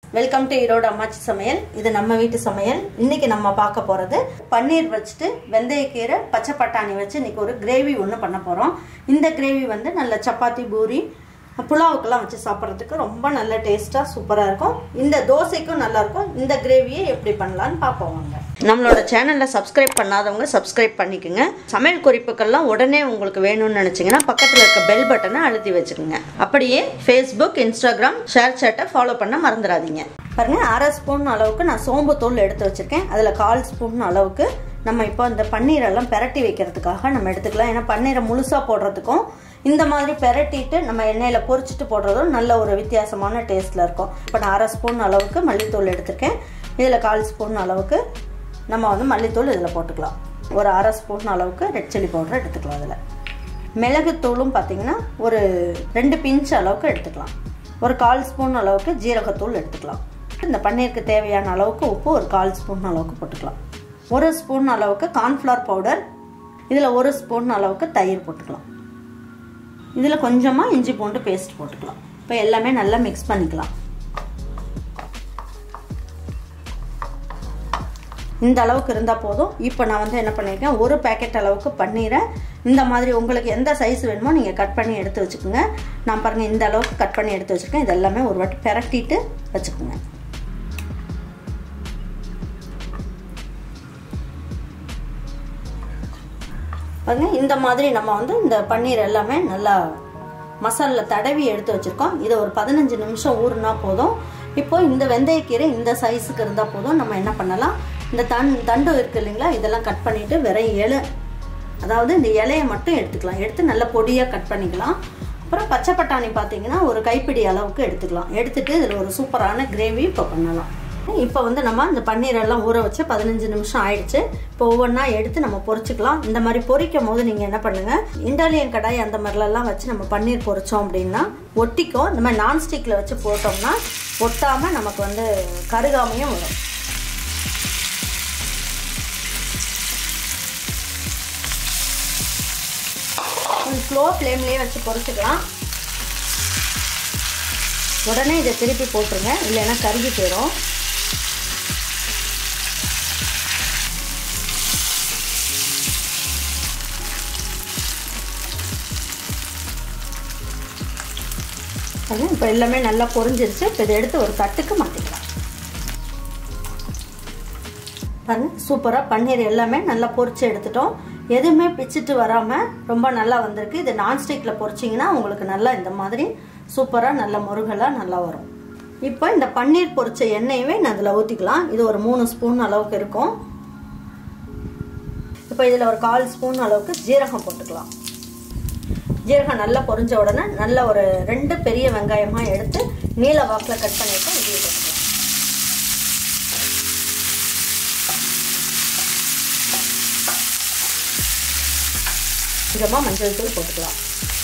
welcome to Erode அம்மாச்சி சமையல் இது நம்ம வீட்டு சமையல் இன்னைக்கு நம்ம பார்க்க போறது பன்னீர் வச்சுட்டு வெந்தயக்கீரை பச்சை பட்டாணி வச்சு இன்னைக்கு ஒரு கிரேவி ஒன்று பண்ண போறோம் இந்த கிரேவி வந்து நல்ல சப்பாத்தி பூரி புலாவுக்கெல்லாம் வச்சு சாப்பிட்றதுக்கு ரொம்ப நல்ல டேஸ்ட்டாக சூப்பராக இருக்கும் இந்த தோசைக்கும் நல்லா இருக்கும் இந்த கிரேவியை எப்படி பண்ணலான்னு பார்ப்போம் வாங்க நம்மளோட சேனலில் சப்ஸ்கிரைப் பண்ணாதவங்க சப்ஸ்கிரைப் பண்ணிக்கோங்க சமையல் குறிப்புக்கள்லாம் உடனே உங்களுக்கு வேணும்னு நினச்சிங்கன்னா பக்கத்தில் இருக்க பெல் பட்டனை அழுத்தி வச்சுக்கோங்க அப்படியே ஃபேஸ்புக் இன்ஸ்டாகிராம் ஷேர் சேட்டை ஃபாலோ பண்ண மறந்துடாதீங்க பாருங்க அரை ஸ்பூன் அளவுக்கு நான் சோம்பு தூள் எடுத்து வச்சுருக்கேன் அதில் கால் ஸ்பூன் அளவுக்கு நம்ம இப்போ இந்த பன்னீரெல்லாம் பெரட்டி வைக்கிறதுக்காக நம்ம எடுத்துக்கலாம் ஏன்னா பன்னீரை முழுசாக போடுறதுக்கும் இந்த மாதிரி பெரட்டிட்டு நம்ம எண்ணெயில் பொரிச்சிட்டு போடுறதும் நல்ல ஒரு வித்தியாசமான டேஸ்ட்டில் இருக்கும் இப்போ நான் அரை ஸ்பூன் அளவுக்கு மல்லித்தூள் எடுத்திருக்கேன் இதில் கால் ஸ்பூன் அளவுக்கு நம்ம வந்து மல்லித்தூள் இதில் போட்டுக்கலாம் ஒரு அரை ஸ்பூன் அளவுக்கு ரெட் சில்லி பவுடர் எடுத்துக்கலாம் அதில் மிளகுத்தூளும் பார்த்தீங்கன்னா ஒரு ரெண்டு பிஞ்ச் அளவுக்கு எடுத்துக்கலாம் ஒரு கால் ஸ்பூன் அளவுக்கு ஜீரகத்தூள் எடுத்துக்கலாம் இந்த பன்னீருக்கு தேவையான அளவுக்கு உப்பு ஒரு கால் ஸ்பூன் அளவுக்கு போட்டுக்கலாம் ஒரு ஸ்பூன் அளவுக்கு கார்ன்ஃப்ளவர் பவுடர் இதில் ஒரு ஸ்பூன் அளவுக்கு தயிர் போட்டுக்கலாம் இதில் கொஞ்சமாக இஞ்சி பூண்டு பேஸ்ட் போட்டுக்கலாம் இப்போ எல்லாமே நல்லா மிக்ஸ் பண்ணிக்கலாம் இந்த அளவுக்கு இருந்தால் போதும் இப்போ நான் வந்து என்ன பண்ணியிருக்கேன் ஒரு பேக்கெட் அளவுக்கு பன்னீரை இந்த மாதிரி உங்களுக்கு எந்த சைஸ் வேணுமோ நீங்கள் கட் பண்ணி எடுத்து வச்சுக்கோங்க நான் பாருங்கள் இந்த அளவுக்கு கட் பண்ணி எடுத்து வச்சுருக்கேன் இது எல்லாமே ஒரு வாட்டி பெரட்டிட்டு வச்சுக்கோங்க பாருங்க இந்த மாதிரி நம்ம வந்து இந்த பன்னீர் எல்லாமே நல்லா மசாலில் தடவி எடுத்து வச்சுருக்கோம் இதை ஒரு பதினஞ்சு நிமிஷம் ஊறுனா போதும் இப்போ இந்த வெந்தயக்கீரை இந்த சைஸுக்கு இருந்தால் போதும் நம்ம என்ன பண்ணலாம் இந்த தன் தண்டு இருக்கு இல்லைங்களா இதெல்லாம் கட் பண்ணிவிட்டு வெறும் இலை அதாவது இந்த இலையை மட்டும் எடுத்துக்கலாம் எடுத்து நல்லா பொடியாக கட் பண்ணிக்கலாம் அப்புறம் பச்சை பட்டாணி பார்த்தீங்கன்னா ஒரு கைப்பிடி அளவுக்கு எடுத்துக்கலாம் எடுத்துட்டு இதில் ஒரு சூப்பரான கிரேவி இப்போ பண்ணலாம் இப்போ வந்து நம்ம இந்த பன்னீர் எல்லாம் ஊற வச்சு பதினஞ்சு நிமிஷம் ஆயிடுச்சு இப்போ ஒவ்வொன்றா எடுத்து நம்ம பொரிச்சுக்கலாம் இந்த மாதிரி பொரிக்கும் போது நீங்கள் என்ன பண்ணுங்க இண்டாலியன் கடாய் அந்த மாதிரிலாம் வச்சு நம்ம பன்னீர் பொரிச்சோம் அப்படின்னா ஒட்டிக்கும் இந்த மாதிரி நான்ஸ்டிக்கில் வச்சு போட்டோம்னா ஒட்டாமல் நமக்கு வந்து கருகாமையும் வரும் கொஞ்சம் ஸ்லோ ஃப்ளேம்லேயே வச்சு பொரிச்சுக்கலாம் உடனே இதை திருப்பி போட்டுருங்க இல்லைன்னா கருகி போயிடும் இப்போ எல்லாமே நல்லா பொரிஞ்சிருச்சு இப்போ இதை எடுத்து ஒரு தட்டுக்கு மாற்றிக்கலாம் பாருங்க சூப்பராக பன்னீர் எல்லாமே நல்லா பொரிச்சு எடுத்துட்டோம் எதுவுமே பிச்சுட்டு வராமல் ரொம்ப நல்லா வந்திருக்கு இது நான்ஸ்டிக்கில் பொரிச்சிங்கன்னா உங்களுக்கு நல்லா இந்த மாதிரி சூப்பராக நல்ல முருகலாக நல்லா வரும் இப்போ இந்த பன்னீர் பொரிச்ச எண்ணெயவே நான் அதில் ஊற்றிக்கலாம் இது ஒரு மூணு ஸ்பூன் அளவுக்கு இருக்கும் இப்போ இதில் ஒரு கால் ஸ்பூன் அளவுக்கு ஜீரகம் போட்டுக்கலாம் ஜீரகம் நல்லா பொரிஞ்ச உடனே நல்ல ஒரு ரெண்டு பெரிய வெங்காயமாக எடுத்து நீல வாக்கில் கட் பண்ணிட்டு இதையும் போட்டுக்கலாம் கொஞ்சமாக மஞ்சள் தூள் போட்டுக்கலாம்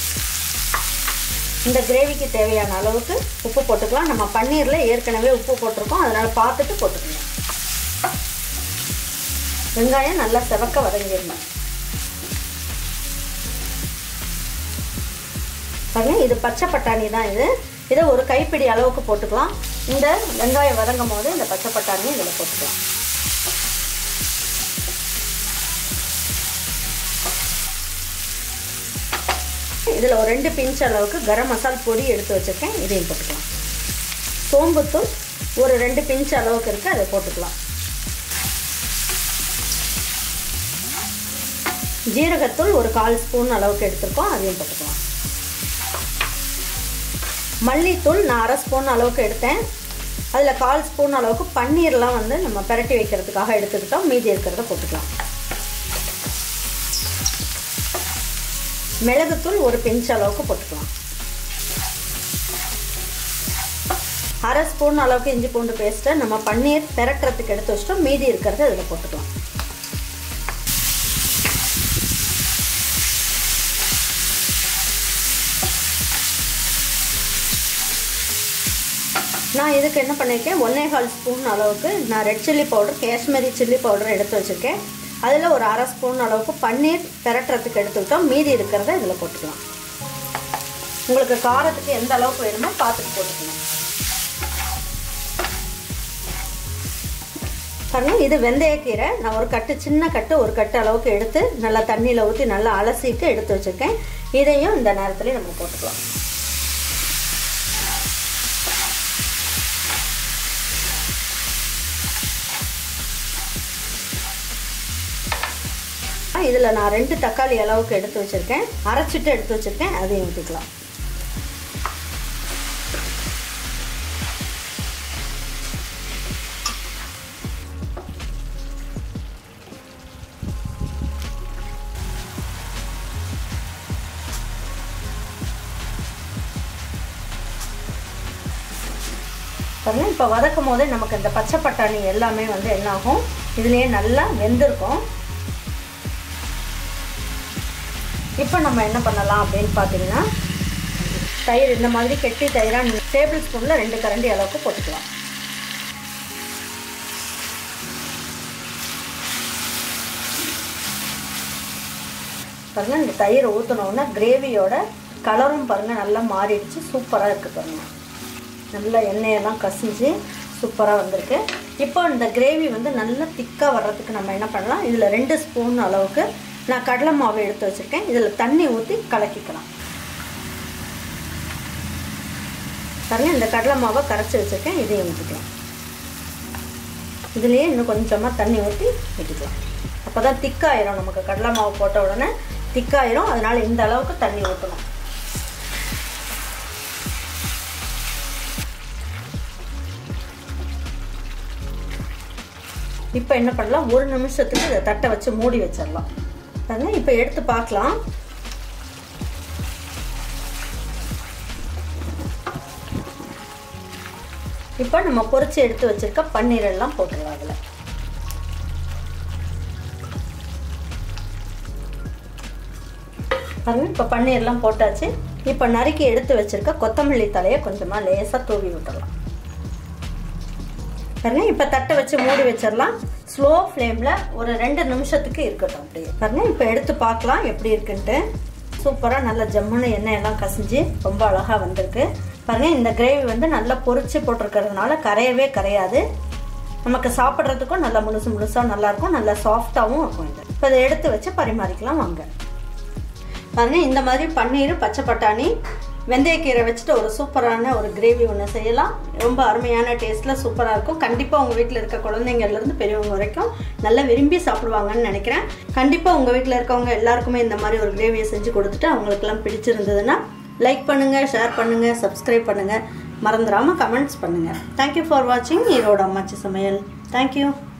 இந்த கிரேவிக்கு தேவையான அளவுக்கு உப்பு போட்டுக்கலாம் நம்ம பன்னீரில் ஏற்கனவே உப்பு போட்டிருக்கோம் அதனால் பார்த்துட்டு போட்டுக்கணும் வெங்காயம் நல்லா செவக்க வதங்கிடணும் பாருங்க இது பச்சை பட்டாணி தான் இது இதை ஒரு கைப்பிடி அளவுக்கு போட்டுக்கலாம் இந்த வெங்காயம் வதங்கும் போது இந்த பச்சை பட்டாணி இதில் போட்டுக்கலாம் இதில் ஒரு ரெண்டு பிஞ்ச் அளவுக்கு கரம் மசால் பொடி எடுத்து வச்சுருக்கேன் இதையும் போட்டுக்கலாம் சோம்புத்தூள் ஒரு ரெண்டு பிஞ்ச் அளவுக்கு இருக்குது அதை போட்டுக்கலாம் ஜீரகத்தூள் ஒரு கால் ஸ்பூன் அளவுக்கு எடுத்துருக்கோம் அதையும் போட்டுக்கலாம் மல்லித்தூள் நான் அரை ஸ்பூன் அளவுக்கு எடுத்தேன் அதில் கால் ஸ்பூன் அளவுக்கு பன்னீர்லாம் வந்து நம்ம பெரட்டி வைக்கிறதுக்காக எடுத்துக்கிட்டோம் மீதி இருக்கிறத போட்டுக்கலாம் மிளகுத்தூள் ஒரு பிஞ்ச் அளவுக்கு போட்டுக்கலாம் அரை ஸ்பூன் அளவுக்கு இஞ்சி பூண்டு பேஸ்ட்டை நம்ம பன்னீர் பெரட்டுறதுக்கு எடுத்து வச்சிட்டோம் மீதி இருக்கிறத இதில் போட்டுக்கலாம் நான் இதுக்கு என்ன பண்ணியிருக்கேன் ஒன்னே கால் ஸ்பூன் அளவுக்கு நான் red chilli powder Kashmiri chilli powder எடுத்து வச்சுருக்கேன் அதில் ஒரு அரை ஸ்பூன் அளவுக்கு பன்னீர் பெரட்டுறதுக்கு எடுத்துக்கிட்டோம் மீதி இருக்கிறத இதில் போட்டுக்கலாம் உங்களுக்கு காரத்துக்கு எந்த அளவுக்கு வேணுமோ பார்த்துட்டு போட்டுக்கணும் பாருங்க இது வெந்தயக்கீரை நான் ஒரு கட்டு சின்ன கட்டு ஒரு கட்டு அளவுக்கு எடுத்து நல்லா தண்ணியில் ஊற்றி நல்லா அலசிட்டு எடுத்து வச்சுருக்கேன் இதையும் இந்த நேரத்துலேயே நம்ம போட்டுக்கலாம் இதில் நான் ரெண்டு தக்காளி அளவுக்கு எடுத்து வச்சுருக்கேன் அரைச்சிட்டு எடுத்து வச்சுருக்கேன் அதையும் ஊற்றிக்கலாம் பாருங்க இப்போ வதக்கும் போதே நமக்கு இந்த பச்சை பட்டாணி எல்லாமே வந்து என்ன ஆகும் இதுலேயே நல்லா வெந்திருக்கும் இப்போ நம்ம என்ன பண்ணலாம் அப்படின்னு பார்த்தீங்கன்னா தயிர் இந்த மாதிரி கெட்டி தயிராக டேபிள் ஸ்பூனில் ரெண்டு கரண்டி அளவுக்கு போட்டுக்கலாம் பாருங்கள் இந்த தயிர் ஊற்றினோன்னா கிரேவியோட கலரும் பாருங்கள் நல்லா மாறிடுச்சு சூப்பராக இருக்குது பாருங்கள் நல்லா எண்ணெயெல்லாம் கசிஞ்சு சூப்பராக வந்திருக்கு இப்போ இந்த கிரேவி வந்து நல்லா திக்காக வர்றதுக்கு நம்ம என்ன பண்ணலாம் இதில் ரெண்டு ஸ்பூன் அளவுக்கு நான் கடலை மாவு எடுத்து வச்சுருக்கேன் இதில் தண்ணி ஊற்றி கலக்கிக்கலாம் பாருங்க இந்த கடலை மாவை கரைச்சி வச்சுருக்கேன் இதையும் ஊற்றிக்கலாம் இதுலேயே இன்னும் கொஞ்சமாக தண்ணி ஊற்றி விட்டுக்கலாம் அப்போ தான் திக்காயிரும் நமக்கு கடலை மாவு போட்ட உடனே திக்காயிரும் அதனால் இந்த அளவுக்கு தண்ணி ஊற்றணும் இப்போ என்ன பண்ணலாம் ஒரு நிமிஷத்துக்கு இதை தட்டை வச்சு மூடி வச்சிடலாம் பாருங்க இப்போ எடுத்து பார்க்கலாம் இப்போ நம்ம பொரிச்சு எடுத்து வச்சிருக்க பன்னீர் எல்லாம் போட்டுடலாம் அதில் பாருங்க இப்போ பன்னீர்லாம் போட்டாச்சு இப்போ நறுக்கி எடுத்து வச்சிருக்க கொத்தமல்லி தலையை கொஞ்சமாக லேசாக தூவி விட்டுடலாம் பாருங்க இப்போ தட்டை வச்சு மூடி வச்சிடலாம் ஸ்லோ ஃப்ளேமில் ஒரு ரெண்டு நிமிஷத்துக்கு இருக்கட்டும் அப்படியே பாருங்க இப்போ எடுத்து பார்க்கலாம் எப்படி இருக்குன்ட்டு சூப்பராக நல்ல ஜம்முன்னு எண்ணெய் எல்லாம் கசிஞ்சு ரொம்ப அழகாக வந்திருக்கு பாருங்க இந்த கிரேவி வந்து நல்லா பொரிச்சு போட்டிருக்கிறதுனால கரையவே கரையாது நமக்கு சாப்பிட்றதுக்கும் நல்லா முழுசு முழுசாக நல்லாயிருக்கும் நல்லா சாஃப்டாகவும் இருக்கும் இது இப்போ இதை எடுத்து வச்சு பரிமாறிக்கலாம் வாங்க பாருங்க இந்த மாதிரி பன்னீர் பச்சை பட்டாணி வெந்தயக்கீரை வச்சுட்டு ஒரு சூப்பரான ஒரு கிரேவி ஒன்று செய்யலாம் ரொம்ப அருமையான டேஸ்ட்டில் சூப்பராக இருக்கும் கண்டிப்பாக உங்கள் வீட்டில் இருக்க குழந்தைங்கள்லேருந்து பெரியவங்க வரைக்கும் நல்லா விரும்பி சாப்பிடுவாங்கன்னு நினைக்கிறேன் கண்டிப்பாக உங்கள் வீட்டில் இருக்கவங்க எல்லாருக்குமே இந்த மாதிரி ஒரு கிரேவியை செஞ்சு கொடுத்துட்டு அவங்களுக்கெல்லாம் பிடிச்சிருந்ததுன்னா லைக் பண்ணுங்கள் ஷேர் பண்ணுங்கள் சப்ஸ்கிரைப் பண்ணுங்கள் மறந்துடாமல் கமெண்ட்ஸ் பண்ணுங்கள் தேங்க்யூ ஃபார் வாட்சிங் ஈரோடு அம்மாச்சி சமையல் தேங்க்யூ